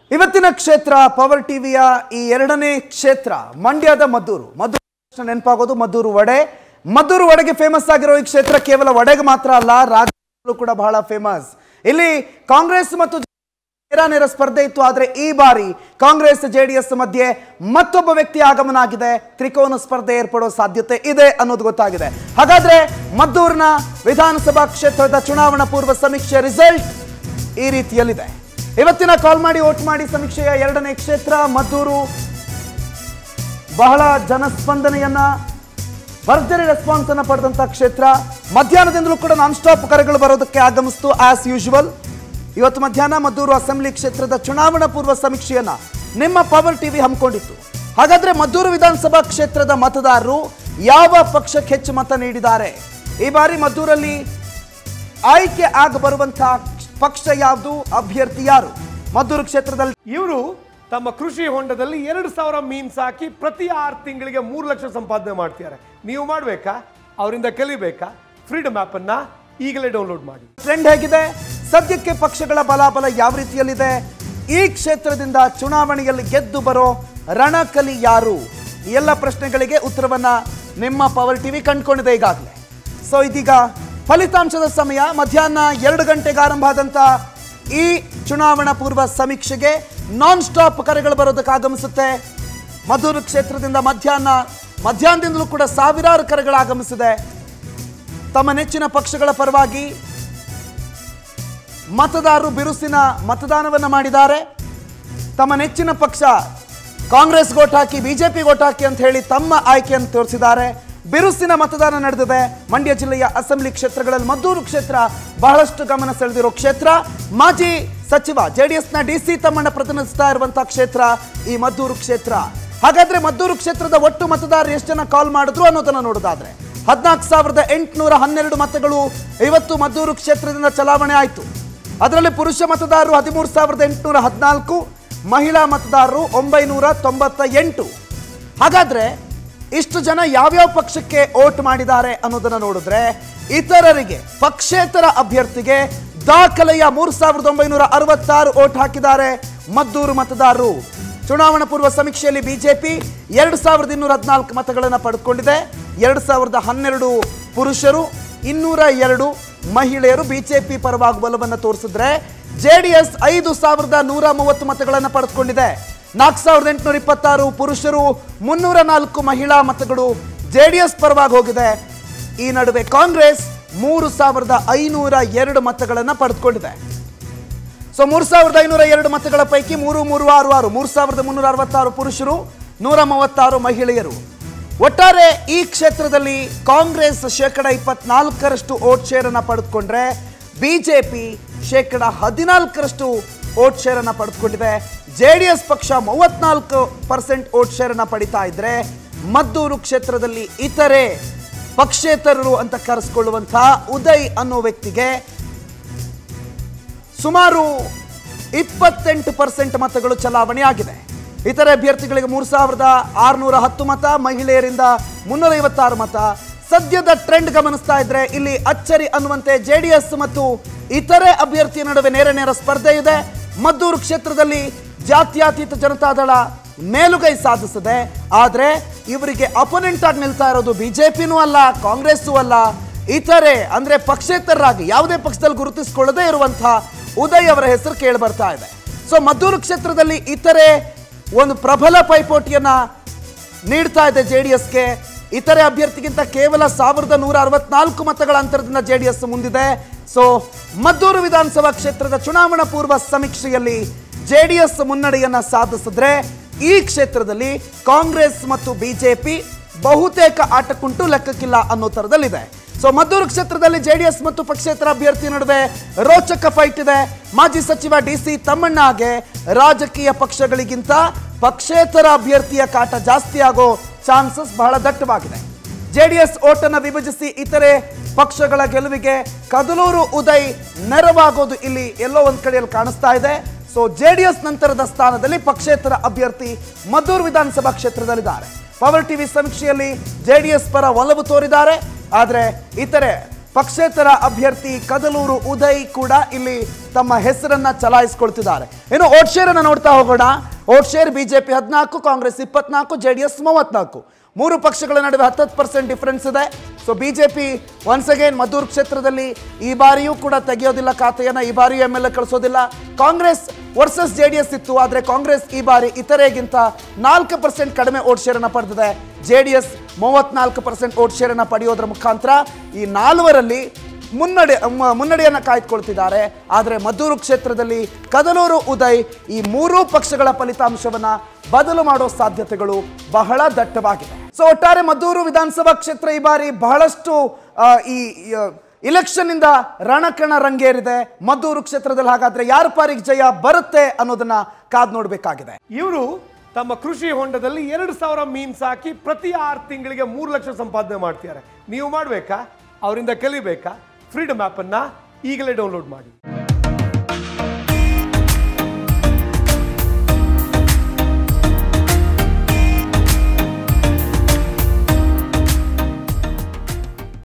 ಇವತ್ತಿನ ಕ್ಷೇತ್ರ ಪವರ್ ಟಿವಿಯ ಈ ಎರಡನೇ ಕ್ಷೇತ್ರ ಮಂಡ್ಯದ ಮದ್ದೂರು ಮದ್ದೂರು ತಕ್ಷಣ ನೆನಪಾಗೋದು ಮದ್ದೂರು ವಡೆ ಮದ್ದೂರು ವಡೆಗೆ ಫೇಮಸ್ ಆಗಿರೋ ಈ ಕ್ಷೇತ್ರ ಕೇವಲ ವಡೆಗೆ ಮಾತ್ರ ಅಲ್ಲ ರಾಜ್ಯದಲ್ಲೂ ಕೂಡ ಬಹಳ ಫೇಮಸ್ ಇಲ್ಲಿ ಕಾಂಗ್ರೆಸ್ ಮತ್ತು ನೇರ ನೇರ ಸ್ಪರ್ಧೆ ಇತ್ತು ಆದ್ರೆ ಈ ಬಾರಿ ಕಾಂಗ್ರೆಸ್ ಜೆಡಿಎಸ್ ಮಧ್ಯೆ ಮತ್ತೊಬ್ಬ ವ್ಯಕ್ತಿ ಆಗಮನ ಆಗಿದೆ ತ್ರಿಕೋನ ಸ್ಪರ್ಧೆ ಏರ್ಪಡೋ ಸಾಧ್ಯತೆ ಇದೆ ಅನ್ನೋದು ಗೊತ್ತಾಗಿದೆ ಹಾಗಾದ್ರೆ ಮದ್ದೂರಿನ ವಿಧಾನಸಭಾ ಕ್ಷೇತ್ರದ ಚುನಾವಣಾ ಪೂರ್ವ ಸಮೀಕ್ಷೆ ರಿಸಲ್ಟ್ ಈ ರೀತಿಯಲ್ಲಿದೆ ಇವತ್ತಿನ ಕಾಲ್ ಮಾಡಿ ವೋಟ್ ಮಾಡಿ ಸಮೀಕ್ಷೆಯ ಎರಡನೇ ಕ್ಷೇತ್ರ ಮದ್ದೂರು ಬಹಳ ಜನಸ್ಪಂದನೆಯನ್ನ ಭರ್ಜರಿ ರೆಸ್ಪಾನ್ಸ್ ಅನ್ನ ಪಡೆದಂತ ಕ್ಷೇತ್ರ ಮಧ್ಯಾಹ್ನದಿಂದಲೂ ಕೂಡ ನಾನ್ ಸ್ಟಾಪ್ ಕರೆಗಳು ಬರೋದಕ್ಕೆ ಆಗಮಿಸ್ತು ಆಸ್ ಯೂಶುವಲ್ ಇವತ್ತು ಮಧ್ಯಾಹ್ನ ಮದ್ದೂರು ಅಸೆಂಬ್ಲಿ ಕ್ಷೇತ್ರದ ಚುನಾವಣಾ ಪೂರ್ವ ಸಮೀಕ್ಷೆಯನ್ನ ನಿಮ್ಮ ಪವರ್ ಟಿವಿ ಹಮ್ಮಿಕೊಂಡಿತ್ತು ಹಾಗಾದ್ರೆ ಮದ್ದೂರು ವಿಧಾನಸಭಾ ಕ್ಷೇತ್ರದ ಮತದಾರರು ಯಾವ ಪಕ್ಷಕ್ಕೆ ಹೆಚ್ಚು ಮತ ನೀಡಿದ್ದಾರೆ ಈ ಬಾರಿ ಮದ್ದೂರಲ್ಲಿ ಆಯ್ಕೆ ಆಗ ಬರುವಂತಹ ಪಕ್ಷ ಯಾವುದು ಅಭ್ಯರ್ಥಿ ಯಾರು ಮದ್ದೂರು ಕ್ಷೇತ್ರದಲ್ಲಿ ಇವರು ತಮ್ಮ ಕೃಷಿ ಹೊಂಡದಲ್ಲಿ ಎರಡು ಸಾವಿರ ಮೀನ್ ಸಾಕಿ ಪ್ರತಿ ಆರು ತಿಂಗಳಿಗೆ ಮೂರು ಲಕ್ಷ ಸಂಪಾದನೆ ಮಾಡ್ತಿದ್ದಾರೆ ನೀವು ಮಾಡಬೇಕಾ ಅವರಿಂದ ಕಲಿಬೇಕಾ ಫ್ರೀಡಮ್ ಅನ್ನ ಈಗಲೇ ಡೌನ್ಲೋಡ್ ಮಾಡಿ ಟ್ರೆಂಡ್ ಹೇಗಿದೆ ಸದ್ಯಕ್ಕೆ ಪಕ್ಷಗಳ ಬಲಾಬಲ ಯಾವ ರೀತಿಯಲ್ಲಿದೆ ಈ ಕ್ಷೇತ್ರದಿಂದ ಚುನಾವಣೆಯಲ್ಲಿ ಗೆದ್ದು ಬರೋ ರಣಕಲಿ ಯಾರು ಈ ಎಲ್ಲ ಪ್ರಶ್ನೆಗಳಿಗೆ ಉತ್ತರವನ್ನ ನಿಮ್ಮ ಪವರ್ ಟಿವಿ ಕಂಡುಕೊಂಡಿದೆ ಈಗಾಗಲೇ ಸೊ ಇದೀಗ ಫಲಿತಾಂಶದ ಸಮಯ ಮಧ್ಯಾಹ್ನ ಎರಡು ಗಂಟೆಗೆ ಆರಂಭ ಆದಂತ ಈ ಚುನಾವಣಾ ಪೂರ್ವ ಸಮೀಕ್ಷೆಗೆ ನಾನ್ ಸ್ಟಾಪ್ ಕರೆಗಳು ಬರೋದಕ್ಕೆ ಆಗಮಿಸುತ್ತೆ ಮಧುರ ಕ್ಷೇತ್ರದಿಂದ ಮಧ್ಯಾಹ್ನ ಮಧ್ಯಾಹ್ನದಿಂದಲೂ ಕೂಡ ಸಾವಿರಾರು ಕರೆಗಳು ಆಗಮಿಸಿದೆ ತಮ್ಮ ನೆಚ್ಚಿನ ಪಕ್ಷಗಳ ಪರವಾಗಿ ಮತದಾರರು ಬಿರುಸಿನ ಮತದಾನವನ್ನ ಮಾಡಿದ್ದಾರೆ ತಮ್ಮ ನೆಚ್ಚಿನ ಪಕ್ಷ ಕಾಂಗ್ರೆಸ್ ಓಟ್ ಹಾಕಿ ಬಿಜೆಪಿ ಓಟ್ ಹಾಕಿ ಅಂತ ಹೇಳಿ ತಮ್ಮ ಆಯ್ಕೆಯನ್ನು ತೋರಿಸಿದ್ದಾರೆ ಬಿರುಸಿನ ಮತದಾನ ನಡೆದಿದೆ ಮಂಡ್ಯ ಜಿಲ್ಲೆಯ ಅಸೆಂಬ್ಲಿ ಕ್ಷೇತ್ರಗಳಲ್ಲಿ ಮದ್ದೂರು ಕ್ಷೇತ್ರ ಬಹಳಷ್ಟು ಗಮನ ಸೆಳೆದಿರೋ ಕ್ಷೇತ್ರ ಮಾಜಿ ಸಚಿವ ಜೆಡಿಎಸ್ನ ಡಿ ಸಿ ತಮ್ಮಣ್ಣ ಪ್ರತಿನಿಧಿಸ್ತಾ ಇರುವಂತಹ ಕ್ಷೇತ್ರ ಈ ಮದ್ದೂರು ಕ್ಷೇತ್ರ ಹಾಗಾದ್ರೆ ಮದ್ದೂರು ಕ್ಷೇತ್ರದ ಒಟ್ಟು ಮತದಾರರು ಎಷ್ಟು ಜನ ಕಾಲ್ ಮಾಡಿದ್ರು ಅನ್ನೋದನ್ನ ನೋಡೋದಾದ್ರೆ ಹದಿನಾಲ್ಕು ಸಾವಿರದ ಎಂಟುನೂರ ಹನ್ನೆರಡು ಮತಗಳು ಇವತ್ತು ಮದ್ದೂರು ಕ್ಷೇತ್ರದಿಂದ ಚಲಾವಣೆ ಆಯಿತು ಅದರಲ್ಲಿ ಪುರುಷ ಮತದಾರರು ಹದಿಮೂರು ಸಾವಿರದ ಎಂಟುನೂರ ಹದಿನಾಲ್ಕು ಮಹಿಳಾ ಮತದಾರರು ಒಂಬೈನೂರ ತೊಂಬತ್ತ ಎಂಟು ಹಾಗಾದ್ರೆ ಇಷ್ಟು ಜನ ಯಾವ್ಯಾವ ಪಕ್ಷಕ್ಕೆ ಓಟ್ ಮಾಡಿದ್ದಾರೆ ಅನ್ನೋದನ್ನ ನೋಡಿದ್ರೆ ಇತರರಿಗೆ ಪಕ್ಷೇತರ ಅಭ್ಯರ್ಥಿಗೆ ದಾಖಲೆಯ ಮೂರು ಸಾವಿರದ ಒಂಬೈನೂರ ಅರವತ್ತಾರು ಓಟ್ ಹಾಕಿದ್ದಾರೆ ಮದ್ದೂರು ಮತದಾರರು ಚುನಾವಣಾ ಪೂರ್ವ ಸಮೀಕ್ಷೆಯಲ್ಲಿ ಬಿಜೆಪಿ ಎರಡು ಸಾವಿರದ ಇನ್ನೂರ ಹದಿನಾಲ್ಕು ಮತಗಳನ್ನು ಪಡೆದುಕೊಂಡಿದೆ ಎರಡು ಸಾವಿರದ ಹನ್ನೆರಡು ಪುರುಷರು ಇನ್ನೂರ ಎರಡು ಮಹಿಳೆಯರು ಬಿಜೆಪಿ ಪರವಾಗಿ ಒಲವನ್ನು ತೋರಿಸಿದ್ರೆ ಜೆಡಿಎಸ್ ಐದು ಸಾವಿರದ ನೂರ ಮೂವತ್ತು ಮತಗಳನ್ನು ಪಡೆದುಕೊಂಡಿದೆ ನಾಲ್ಕು ಸಾವಿರದ ಎಂಟುನೂರ ಇಪ್ಪತ್ತಾರು ಪುರುಷರು ಮುನ್ನೂರ ನಾಲ್ಕು ಮಹಿಳಾ ಮತಗಳು ಜೆಡಿಎಸ್ ಪರವಾಗಿ ಹೋಗಿದೆ ಈ ನಡುವೆ ಕಾಂಗ್ರೆಸ್ ಮೂರು ಸಾವಿರದ ಐನೂರ ಎರಡು ಮತಗಳನ್ನು ಪಡೆದುಕೊಂಡಿದೆ ಸೊ ಮೂರು ಸಾವಿರದ ಐನೂರ ಎರಡು ಮತಗಳ ಪೈಕಿ ಮೂರು ಮೂರು ಆರು ಆರು ಮೂರು ಸಾವಿರದ ಮುನ್ನೂರ ಅರವತ್ತಾರು ಪುರುಷರು ನೂರ ಮೂವತ್ತಾರು ಮಹಿಳೆಯರು ಒಟ್ಟಾರೆ ಈ ಕ್ಷೇತ್ರದಲ್ಲಿ ಕಾಂಗ್ರೆಸ್ ಶೇಕಡ ಇಪ್ಪತ್ನಾಲ್ಕರಷ್ಟು ಓಟ್ ಶೇರ್ ಅನ್ನ ಪಡೆದುಕೊಂಡ್ರೆ ಬಿಜೆಪಿ ಶೇಕಡ ಹದಿನಾಲ್ಕರಷ್ಟು ಓಟ್ ಶೇರ್ ಅನ್ನ ಪಡೆದುಕೊಂಡಿದೆ ಜೆ ಡಿ ಎಸ್ ಪಕ್ಷ ಮೂವತ್ನಾಲ್ಕು ಪರ್ಸೆಂಟ್ ಓಟ್ ಶೇರ್ ಅನ್ನ ಪಡಿತಾ ಇದ್ರೆ ಮದ್ದೂರು ಕ್ಷೇತ್ರದಲ್ಲಿ ಇತರೆ ಪಕ್ಷೇತರರು ಅಂತ ಕರೆಸ್ಕೊಳ್ಳುವಂತಹ ಉದಯ್ ಅನ್ನೋ ವ್ಯಕ್ತಿಗೆ ಸುಮಾರು ಇಪ್ಪತ್ತೆಂಟು ಪರ್ಸೆಂಟ್ ಮತಗಳು ಚಲಾವಣೆ ಆಗಿದೆ ಇತರೆ ಅಭ್ಯರ್ಥಿಗಳಿಗೆ ಮೂರು ಸಾವಿರದ ಆರುನೂರ ಹತ್ತು ಮತ ಮಹಿಳೆಯರಿಂದ ಮುನ್ನೂರ ಐವತ್ತಾರು ಮತ ಸದ್ಯದ ಟ್ರೆಂಡ್ ಗಮನಿಸ್ತಾ ಇದ್ರೆ ಇಲ್ಲಿ ಅಚ್ಚರಿ ಅನ್ನುವಂತೆ ಜೆಡಿಎಸ್ ಮತ್ತು ಇತರೆ ಅಭ್ಯರ್ಥಿಯ ನಡುವೆ ನೇರ ನೇರ ಸ್ಪರ್ಧೆ ಇದೆ ಮದ್ದೂರು ಕ್ಷೇತ್ರದಲ್ಲಿ ಜಾತ್ಯತೀತ ಜನತಾದಳ ಮೇಲುಗೈ ಸಾಧಿಸಿದೆ ಆದ್ರೆ ಇವರಿಗೆ ಅಪೋನೆಂಟ್ ಆಗಿ ನಿಲ್ತಾ ಇರೋದು ಬಿಜೆಪಿನೂ ಅಲ್ಲ ಕಾಂಗ್ರೆಸ್ಸೂ ಅಲ್ಲ ಇತರೆ ಅಂದ್ರೆ ಪಕ್ಷೇತರರಾಗಿ ಯಾವುದೇ ಪಕ್ಷದಲ್ಲಿ ಗುರುತಿಸಿಕೊಳ್ಳದೇ ಇರುವಂತಹ ಉದಯ್ ಅವರ ಹೆಸರು ಕೇಳಿ ಬರ್ತಾ ಇದೆ ಸೊ ಮದ್ದೂರು ಕ್ಷೇತ್ರದಲ್ಲಿ ಇತರೆ ಒಂದು ಪ್ರಬಲ ಪೈಪೋಟಿಯನ್ನ ನೀಡ್ತಾ ಇದೆ ಜೆಡಿಎಸ್ಗೆ ಇತರೆ ಅಭ್ಯರ್ಥಿಗಿಂತ ಕೇವಲ ಸಾವಿರದ ನೂರ ಅರವತ್ನಾಲ್ಕು ಮತಗಳ ಅಂತರದಿಂದ ಜೆಡಿಎಸ್ ಮುಂದಿದೆ ಸೊ ಮದ್ದೂರು ವಿಧಾನಸಭಾ ಕ್ಷೇತ್ರದ ಚುನಾವಣಾ ಪೂರ್ವ ಸಮೀಕ್ಷೆಯಲ್ಲಿ ಜೆಡಿಎಸ್ ಮುನ್ನಡೆಯನ್ನ ಸಾಧಿಸಿದ್ರೆ ಈ ಕ್ಷೇತ್ರದಲ್ಲಿ ಕಾಂಗ್ರೆಸ್ ಮತ್ತು ಬಿಜೆಪಿ ಬಹುತೇಕ ಆಟಕ್ಕುಂಟು ಲೆಕ್ಕಕ್ಕಿಲ್ಲ ಅನ್ನೋ ತರದಲ್ಲಿದೆ ಸೊ ಮದ್ದೂರು ಕ್ಷೇತ್ರದಲ್ಲಿ ಜೆಡಿಎಸ್ ಮತ್ತು ಪಕ್ಷೇತರ ಅಭ್ಯರ್ಥಿ ನಡುವೆ ರೋಚಕ ಫೈಟ್ ಇದೆ ಮಾಜಿ ಸಚಿವ ಡಿ ಸಿ ತಮ್ಮಣ್ಣಗೆ ರಾಜಕೀಯ ಪಕ್ಷಗಳಿಗಿಂತ ಪಕ್ಷೇತರ ಅಭ್ಯರ್ಥಿಯ ಕಾಟ ಜಾಸ್ತಿ ಆಗೋ ಚಾನ್ಸಸ್ ಬಹಳ ದಟ್ಟವಾಗಿದೆ ಜೆಡಿಎಸ್ ಓಟನ್ನು ವಿಭಜಿಸಿ ಇತರೆ ಪಕ್ಷಗಳ ಗೆಲುವಿಗೆ ಕದಲೂರು ಉದಯ್ ನೆರವಾಗೋದು ಇಲ್ಲಿ ಎಲ್ಲೋ ಒಂದ್ ಕಡೆಯಲ್ಲಿ ಕಾಣಿಸ್ತಾ ಇದೆ ಸೊ ಜೆಡಿಎಸ್ ನಂತರದ ಸ್ಥಾನದಲ್ಲಿ ಪಕ್ಷೇತರ ಅಭ್ಯರ್ಥಿ ಮದ್ದೂರು ವಿಧಾನಸಭಾ ಕ್ಷೇತ್ರದಲ್ಲಿದ್ದಾರೆ ಪವರ್ ಟಿವಿ ಸಮೀಕ್ಷೆಯಲ್ಲಿ ಜೆಡಿಎಸ್ ಪರ ಒಲವು ತೋರಿದ್ದಾರೆ ಆದರೆ ಇತರೆ ಪಕ್ಷೇತರ ಅಭ್ಯರ್ಥಿ ಕದಲೂರು ಉದಯ್ ಕೂಡ ಇಲ್ಲಿ ತಮ್ಮ ಹೆಸರನ್ನ ಚಲಾಯಿಸಿಕೊಳ್ತಿದ್ದಾರೆ ಇನ್ನು ಓಟ್ ಶೇರ್ ಅನ್ನ ನೋಡ್ತಾ ಹೋಗೋಣ ಓಟ್ ಶೇರ್ ಬಿಜೆಪಿ ಹದಿನಾಲ್ಕು ಕಾಂಗ್ರೆಸ್ ಇಪ್ಪತ್ನಾಲ್ಕು ಜೆ ಡಿ ಎಸ್ ಮೂವತ್ನಾಲ್ಕು ಮೂರು ಪಕ್ಷಗಳ ನಡುವೆ ಹತ್ತತ್ತು ಪರ್ಸೆಂಟ್ ಡಿಫರೆನ್ಸ್ ಇದೆ so BJP once again Maddur ಕ್ಷೇತ್ರದಲ್ಲಿ ಈ ಬಾರಿಯೂ ಕೂಡ ತೆಗೆಯೋದಿಲ್ಲ ಖಾತೆಯನ್ನ ಈ ಬಾರಿಯೂ ಎಮ್ ಎಲ್ ಎ ಕಳಿಸೋದಿಲ್ಲ Congress versus J D S ಇತ್ತು ಆದರೆ ಕಾಂಗ್ರೆಸ್ ಈ ಬಾರಿ ಇತರೆಗಿಂತ ನಾಲ್ಕು ಪರ್ಸೆಂಟ್ ಕಡಿಮೆ ಓಟ್ ಶೇರ್ ಅನ್ನ ಪಡೆದಿದೆ ಜೆ ಡಿ ಎಸ್ ಮೂವತ್ನಾಲ್ಕು ಪರ್ಸೆಂಟ್ ಓಟ್ ಶೇರ್ ಅನ್ನ ಪಡೆಯೋದ್ರ ಮುಖಾಂತರ ಈ ನಾಲ್ವರಲ್ಲಿ ಮುನ್ನಡೆ ಮ- ಮುನ್ನಡೆಯನ್ನ ಕಾಯ್ದುಕೊಳ್ತಿದ್ದಾರೆ ಆದರೆ ಮದ್ದೂರು ಕ್ಷೇತ್ರದಲ್ಲಿ ಕದಲೂರು ಉದಯ್ ಈ ಮೂರೂ ಪಕ್ಷಗಳ ಫಲಿತಾಂಶವನ್ನ ಬದಲು ಮಾಡೋ ಸಾಧ್ಯತೆಗಳು ಬಹಳ ದಟ್ಟವಾಗಿದೆ ಸೊ ಒಟ್ಟಾರೆ ಮದ್ದೂರು ವಿಧಾನಸಭಾ ಕ್ಷೇತ್ರ ಈ ಬಾರಿ ಬಹಳಷ್ಟು ಆ, ಈ ಇಲೆಕ್ಷನ್ ಇಂದ ರಣಕಣ ರಂಗೇರಿದೆ ಮದ್ದೂರು ಕ್ಷೇತ್ರದಲ್ಲಿ ಹಾಗಾದ್ರೆ ಯಾರ ಪಾರಿಗೆ ಜಯ ಬರುತ್ತೆ ಅನ್ನೋದನ್ನ ಕಾದ್ ನೋಡ್ಬೇಕಾಗಿದೆ ಇವರು ತಮ್ಮ ಕೃಷಿ ಹೊಂಡದಲ್ಲಿ ಎರಡು ಸಾವಿರ ಮೀನ್ ಸಾಕಿ ಪ್ರತಿ ಆರು ತಿಂಗಳಿಗೆ ಮೂರು ಲಕ್ಷ ಸಂಪಾದನೆ ಮಾಡ್ತಿದ್ದಾರೆ ನೀವು ಮಾಡಬೇಕಾ ಅವರಿಂದ ಕಲಿಬೇಕಾ ಫ್ರೀಡಮ್ ಆ್ಯಪನ್ನು ಈಗಲೇ ಡೌನ್ಲೋಡ್ ಮಾಡಿ